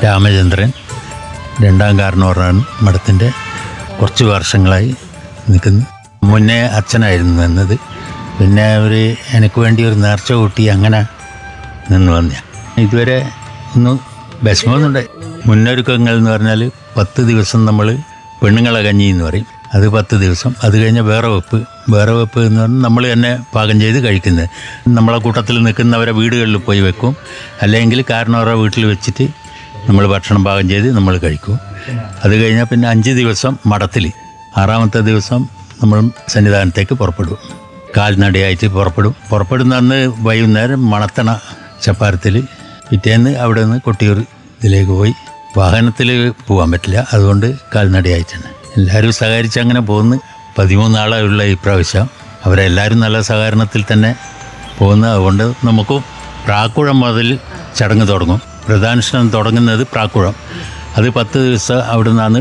രാമചന്ദ്രൻ രണ്ടാം കാരണവറാണ് മഠത്തിൻ്റെ കുറച്ച് വർഷങ്ങളായി നിൽക്കുന്നു മുന്നേ അച്ഛനായിരുന്നു നിന്നത് പിന്നെ ഒരു എനിക്ക് വേണ്ടി ഒരു നേർച്ച കൂട്ടി അങ്ങനെ നിന്ന് വന്ന ഇതുവരെ ഒന്നും വിഷമമൊന്നുണ്ടായി മുന്നൊരുക്കങ്ങൾ എന്ന് പറഞ്ഞാൽ പത്ത് ദിവസം നമ്മൾ പെണ്ണുങ്ങളെ കഞ്ഞി എന്ന് പറയും അത് പത്ത് ദിവസം അത് കഴിഞ്ഞ് വേറെ വെപ്പ് വേറെ വെപ്പ് എന്ന് പറഞ്ഞാൽ നമ്മൾ തന്നെ പാകം ചെയ്ത് കഴിക്കുന്നത് നമ്മളെ കൂട്ടത്തിൽ നിൽക്കുന്നവരെ വീടുകളിൽ പോയി വെക്കും അല്ലെങ്കിൽ കാരണവരുടെ വീട്ടിൽ വെച്ചിട്ട് നമ്മൾ ഭക്ഷണം പാകം ചെയ്ത് നമ്മൾ കഴിക്കും അത് കഴിഞ്ഞാൽ പിന്നെ അഞ്ച് ദിവസം മഠത്തിൽ ആറാമത്തെ ദിവസം നമ്മൾ സന്നിധാനത്തേക്ക് പുറപ്പെടും കാൽനടയായിട്ട് പുറപ്പെടും പുറപ്പെടുന്ന അന്ന് വൈകുന്നേരം മണത്തണ ചപ്പാരത്തിൽ പിറ്റേന്ന് അവിടെ നിന്ന് കൊട്ടിയൂർ ഇതിലേക്ക് പോയി വാഹനത്തിൽ പോകാൻ പറ്റില്ല അതുകൊണ്ട് കാൽനടയായിട്ടാണ് എല്ലാവരും സഹകരിച്ച് അങ്ങനെ പോകുന്നു പതിമൂന്നാളെ ഉള്ള ഈ പ്രാവശ്യം അവരെല്ലാവരും നല്ല സഹകരണത്തിൽ തന്നെ പോകുന്നു അതുകൊണ്ട് നമുക്ക് പ്രാക്കുഴം മുതൽ ചടങ്ങ് തുടങ്ങും പ്രധാനുഷ്ഠാനം തുടങ്ങുന്നത് പ്രാക്കുഴം അത് പത്ത് ദിവസം അവിടെ നിന്നാണ്